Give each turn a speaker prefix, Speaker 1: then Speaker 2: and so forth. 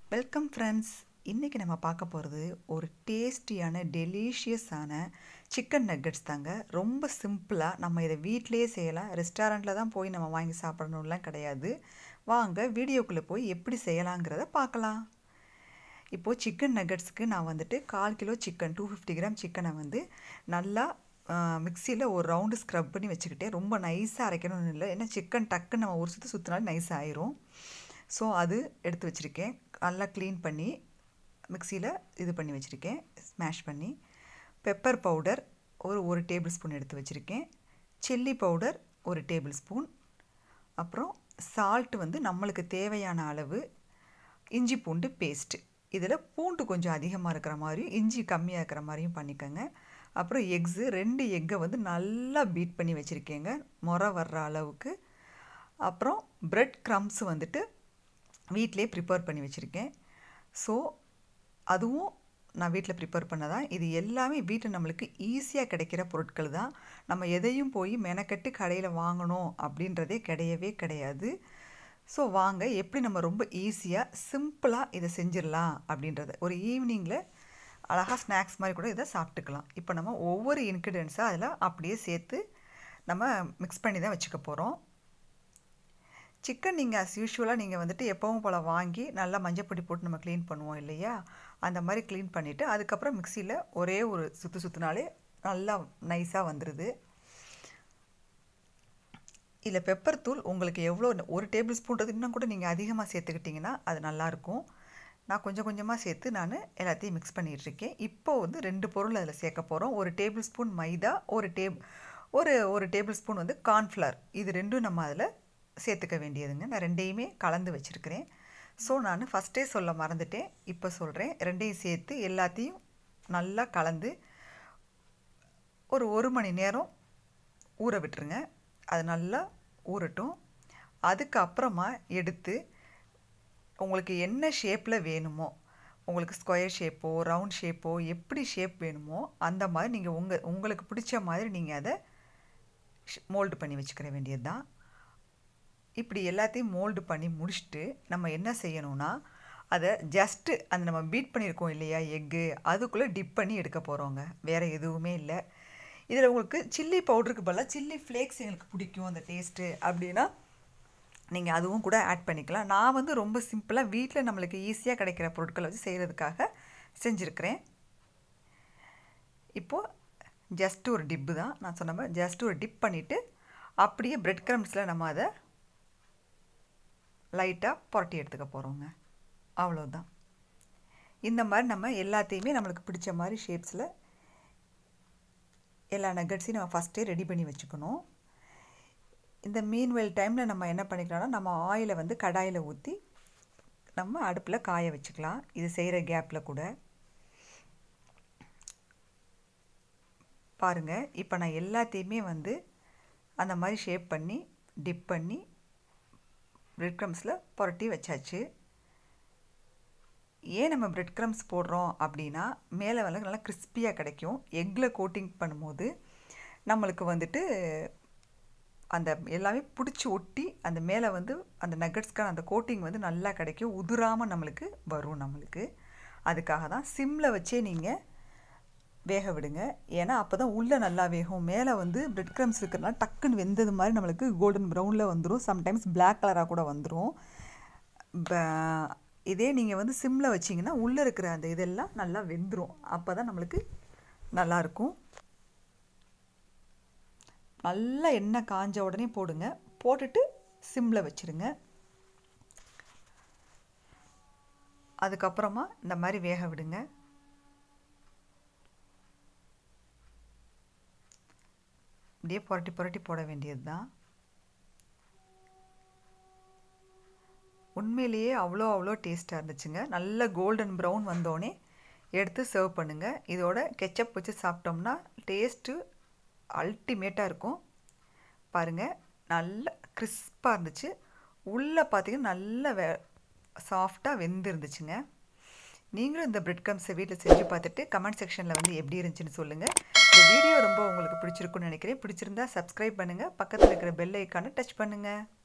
Speaker 1: welcome friends இன்றைக்கி நம்ம பார்க்க போகிறது ஒரு டேஸ்டியான டெலிஷியஸான சிக்கன் நக்கெட்ஸ் தாங்க ரொம்ப சிம்பிளாக நம்ம இதை வீட்டிலேயே செய்யலாம் ரெஸ்டாரண்ட்டில் தான் போய் நம்ம வாங்கி சாப்பிடணும்லாம் கிடையாது வாங்க வீடியோக்குள்ளே போய் எப்படி செய்யலாங்கிறத பார்க்கலாம் இப்போது சிக்கன் நக்கெட்ஸ்க்கு நான் வந்துட்டு கால் kilo chicken two fifty gram சிக்கனை வந்து நல்லா மிக்சியில் ஒரு ரவுண்டு ஸ்க்ரப் பண்ணி வச்சுக்கிட்டேன் ரொம்ப நைஸாக அரைக்கணும்னு இல்லை ஏன்னா சிக்கன் டக்குன்னு நம்ம ஒரு சுற்று சுற்றினாலும் நைஸ் ஆயிரும் ஸோ அது எடுத்து வச்சுருக்கேன் நல்லா க்ளீன் பண்ணி மிக்சியில் இது பண்ணி வச்சுருக்கேன் ஸ்மாஷ் பண்ணி பெப்பர் பவுடர் ஒரு ஒரு டேபிள் ஸ்பூன் எடுத்து வச்சுருக்கேன் சில்லி பவுடர் ஒரு டேபிள் ஸ்பூன் அப்புறம் சால்ட் வந்து நம்மளுக்கு தேவையான அளவு இஞ்சி பூண்டு பேஸ்ட்டு இதில் பூண்டு கொஞ்சம் அதிகமாக இருக்கிற மாதிரியும் இஞ்சி கம்மியாக இருக்கிற மாதிரியும் பண்ணிக்கோங்க அப்புறம் எக்ஸு ரெண்டு எக்கை வந்து நல்லா பீட் பண்ணி வச்சுருக்கேங்க முறை வர்ற அளவுக்கு அப்புறம் ப்ரெட் க்ரம்ஸ் வந்துட்டு வீட்டிலே ப்ரிப்பேர் பண்ணி வச்சுருக்கேன் ஸோ அதுவும் நான் வீட்டில் ப்ரிப்பேர் பண்ணதான் இது எல்லாமே வீட்டில் நம்மளுக்கு ஈஸியாக கிடைக்கிற பொருட்கள் தான் நம்ம எதையும் போய் மெனக்கட்டு கடையில் வாங்கணும் அப்படின்றதே கிடையவே கிடையாது ஸோ வாங்க எப்படி நம்ம ரொம்ப ஈஸியாக சிம்பிளாக இதை செஞ்சிடலாம் அப்படின்றத ஒரு ஈவினிங்கில் அழகாக ஸ்நாக்ஸ் மாதிரி கூட இதை சாப்பிட்டுக்கலாம் இப்போ நம்ம ஒவ்வொரு இன்க்ரீடியன்ஸாக அதில் அப்படியே சேர்த்து நம்ம மிக்ஸ் பண்ணி தான் வச்சுக்க போகிறோம் சிக்கன் நீங்கள் அஸ் யூஷுவலாக நீங்கள் வந்துட்டு எப்பவும் போல் வாங்கி நல்லா மஞ்சப்பொடி போட்டு நம்ம க்ளீன் பண்ணுவோம் இல்லையா அந்த மாதிரி க்ளீன் பண்ணிவிட்டு அதுக்கப்புறம் மிக்சியில் ஒரே ஒரு சுற்று சுற்றினாலே நல்லா நைஸாக வந்துடுது இதில் பெப்பர் தூள் உங்களுக்கு எவ்வளோ ஒரு டேபிள் ஸ்பூன்றது இன்னும் கூட நீங்கள் அதிகமாக சேர்த்துக்கிட்டிங்கன்னா அது நல்லாயிருக்கும் நான் கொஞ்சம் கொஞ்சமாக சேர்த்து நான் எல்லாத்தையும் மிக்ஸ் பண்ணிகிட்ருக்கேன் இப்போது வந்து ரெண்டு பொருள் அதில் சேர்க்க போகிறோம் ஒரு டேபிள் ஸ்பூன் மைதா ஒரு டேப் ஒரு ஒரு டேபிள் ஸ்பூன் வந்து கார்ன்ஃப்ளவர் இது ரெண்டும் நம்ம அதில் சேர்த்துக்க வேண்டியதுங்க நான் ரெண்டையுமே கலந்து வச்சுருக்கிறேன் ஸோ நான் ஃபஸ்ட்டே சொல்ல மறந்துட்டேன் இப்போ சொல்கிறேன் ரெண்டையும் சேர்த்து எல்லாத்தையும் நல்லா கலந்து ஒரு ஒரு மணி நேரம் ஊற விட்டுருங்க அது நல்லா ஊறட்டும் அதுக்கப்புறமா எடுத்து உங்களுக்கு என்ன ஷேப்பில் வேணுமோ உங்களுக்கு ஸ்கொயர் ஷேப்போ ரவுண்ட் ஷேப்போ எப்படி ஷேப் வேணுமோ அந்த மாதிரி நீங்கள் உங்கள் உங்களுக்கு பிடிச்ச மாதிரி நீங்கள் அதை மோல்டு பண்ணி வச்சுக்கிற வேண்டியது தான் இப்படி எல்லாத்தையும் மோல்டு பண்ணி முடிச்சுட்டு நம்ம என்ன செய்யணும்னா அதை ஜஸ்ட்டு அந்த நம்ம பீட் பண்ணியிருக்கோம் இல்லையா எக்கு அதுக்குள்ளே டிப் பண்ணி எடுக்க போகிறோங்க வேறு எதுவுமே இல்லை இதில் உங்களுக்கு சில்லி பவுடருக்கு பதிலாக சில்லி ஃப்ளேக்ஸ் எங்களுக்கு பிடிக்கும் அந்த டேஸ்ட்டு அப்படின்னா நீங்கள் அதுவும் கூட ஆட் பண்ணிக்கலாம் நான் வந்து ரொம்ப சிம்பிளாக வீட்டில் நம்மளுக்கு ஈஸியாக கிடைக்கிற பொருட்களை வச்சு செய்கிறதுக்காக செஞ்சுருக்கிறேன் இப்போது ஜஸ்ட்டு ஒரு டிப்பு தான் நான் சொன்ன மாதிரி ஜஸ்ட்டு ஒரு டிப் பண்ணிவிட்டு அப்படியே ப்ரெட் க்ரம்ஸில் நம்ம அதை லைட்டாக புரட்டி எடுத்துக்க போகிறோங்க அவ்வளோதான் இந்த மாதிரி நம்ம எல்லாத்தையுமே நம்மளுக்கு பிடிச்ச மாதிரி ஷேப்ஸில் எல்லா நகட்ஸையும் நம்ம ஃபஸ்ட்டே ரெடி பண்ணி வச்சுக்கணும் இந்த மீன்வெல் டைமில் நம்ம என்ன பண்ணிக்கலாம்னா நம்ம ஆயிலை வந்து கடாயில் ஊற்றி நம்ம அடுப்பில் காய வச்சுக்கலாம் இது செய்கிற கேப்பில் கூட பாருங்கள் இப்போ நான் எல்லாத்தையுமே வந்து அந்த மாதிரி ஷேப் பண்ணி டிப் பண்ணி ப்ரெட் க்ரம்ஸில் புரட்டி வச்சாச்சு ஏன் நம்ம ப்ரெட் க்ரம்ஸ் போடுறோம் அப்படின்னா மேலே வந்து நல்லா கிறிஸ்பியாக கிடைக்கும் எக்கில் கோட்டிங் பண்ணும்போது நம்மளுக்கு வந்துட்டு அந்த எல்லாமே பிடிச்சி ஒட்டி அந்த மேலே வந்து அந்த நக்கட்ஸ்க்கான அந்த கோட்டிங் வந்து நல்லா கிடைக்கும் உதிராமல் நம்மளுக்கு வரும் நம்மளுக்கு அதுக்காக தான் சிம்மில் வச்சே நீங்கள் வேக விடுங்க ஏன்னா அப்போ தான் உள்ளே நல்லா வேகும் மேலே வந்து பிரெட் க்ரம்ஸ் இருக்கிறனால டக்குன்னு வெந்தது மாதிரி நம்மளுக்கு கோல்டன் ப்ரௌனில் வந்துடும் சம்டைம்ஸ் பிளாக் கலராக கூட வந்துடும் இதே நீங்கள் வந்து சிம்மில் வச்சிங்கன்னா உள்ளே இருக்கிற அந்த இதெல்லாம் நல்லா வெந்துடும் அப்போ தான் நம்மளுக்கு நல்லாயிருக்கும் நல்லா எண்ணெய் காஞ்ச உடனே போடுங்க போட்டுட்டு சிம்மில் வச்சுருங்க அதுக்கப்புறமா இந்த மாதிரி வேக விடுங்க அப்படியே புரட்டி புரட்டி போட வேண்டியது தான் உண்மையிலேயே அவ்வளோ அவ்வளோ டேஸ்ட்டாக இருந்துச்சுங்க நல்ல கோல்டன் ப்ரௌன் வந்தோடனே எடுத்து சர்வ் பண்ணுங்கள் இதோட கெச்சப் வச்சு சாப்பிட்டோம்னா டேஸ்ட்டு அல்டிமேட்டாக இருக்கும் பாருங்கள் நல்ல கிறிஸ்பாக இருந்துச்சு உள்ளே பார்த்தீங்கன்னா நல்ல வே சாஃப்டாக வெந்து இருந்துச்சுங்க நீங்களும் இந்த பிரெட் கம்ஸை வீட்டில் செஞ்சு பார்த்துட்டு கமெண்ட் செக்ஷனில் வந்து எப்படி இருந்துச்சுன்னு சொல்லுங்கள் இந்த வீடியோ ரொம்ப உங்களுக்கு பிடிச்சிருக்குன்னு நினைக்கிறேன் பிடிச்சிருந்தா சப்ஸ்கிரைப் பண்ணுங்கள் பக்கத்தில் இருக்கிற பெல் ஐக்கானை டச் பண்ணுங்கள்